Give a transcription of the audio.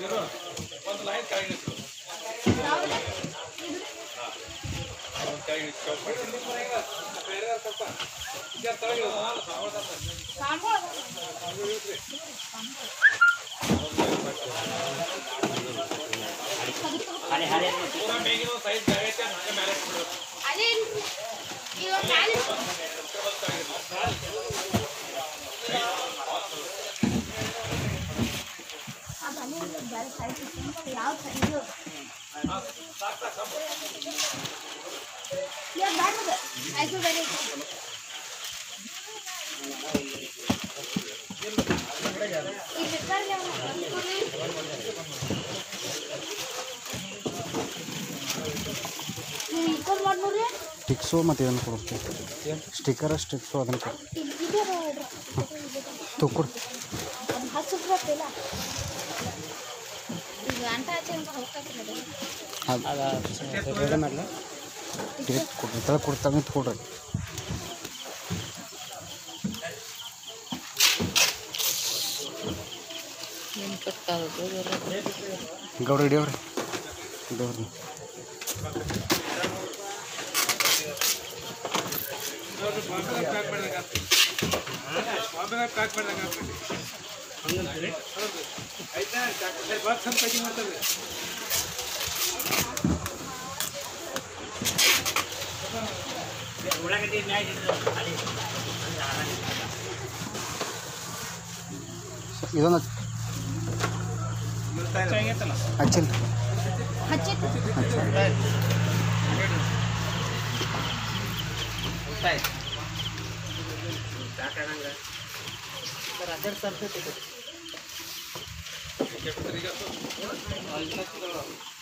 ಒಂದು ಲೈನ್ ಕೆಳಗೆ ನಿಲ್ಸು. ಒಂದು ಕೆಳಗೆ ನಿಲ್ಸು, ಚೌಕ್ ಮಾಡಿ. ಬೇರೆ ಯಾರು ಸ್ವಲ್ಪ ಈಗ ಕೆಳಗೆ ಇಳು. ನಾನು ಸಾಂಬಾರ್ ತಂದೆ. ಪೂರ ಮೇಗಿನ ಒಂದು size ಜಾಗ ಐತೆ, ಹಂಗೆ ಮೇಲೆ ಇಟ್ಬಿಡು. ಯಾವ ಸೈಜು ಆಯ್ತು ಬೇರೆ ಈ ಬಿಟ್ಟಲ್ಲಿ ನೀವು ಇಕ್ಕೊಂಡ್ ಮಾಡ್ಬೋದ್ರಿ ಸ್ಟಿಕ್ಸು ಮತ್ತು ಇದನ್ನು ಕೊಡುತ್ತೆ ಸ್ಟಿಕ್ಕರ್ ಸ್ಟಿಕ್ಸು ಅದನ್ನು ಕೊಡು ಇದೇ ತುಕ್ಕುಡು ಅದು ಹತ್ತು ರೂಪಾಯಿ ಈಗ ಅಂಟ ಹಚ್ಚಿ ಹೋಗ್ತದೆ ಅದು ರೆಡಿ ಮಾಡಲ ಟಿಕೆಟ್ ಕೊಡ್ರಿ ತಳ ಕೊಡ್ತಾ ನಿಂತು ಕೊಡ್ರಿ ಗೌಡ ಹಿಡಿಯವ್ರಿ ಹಿಡಿಯವ್ರಿ ಪ್ಯಾಕ್ ಮಾಡಿದಾಗ ಬಾಂಬೆದಾಗ ಪ್ಯಾಕ್ ಮಾಡಿದಾಗ ಆಯ್ತಾ ಬಾಕ್ಸ್ ಅಂತ ಪ್ಯಾಕಿಂಗ್ ಮಾಡ್ತಾರೆ ಇದೊಂದು ಹಚ್ಚಿಲ್ಲ ಹಚ್ಚಿತ್ತು ಈಗ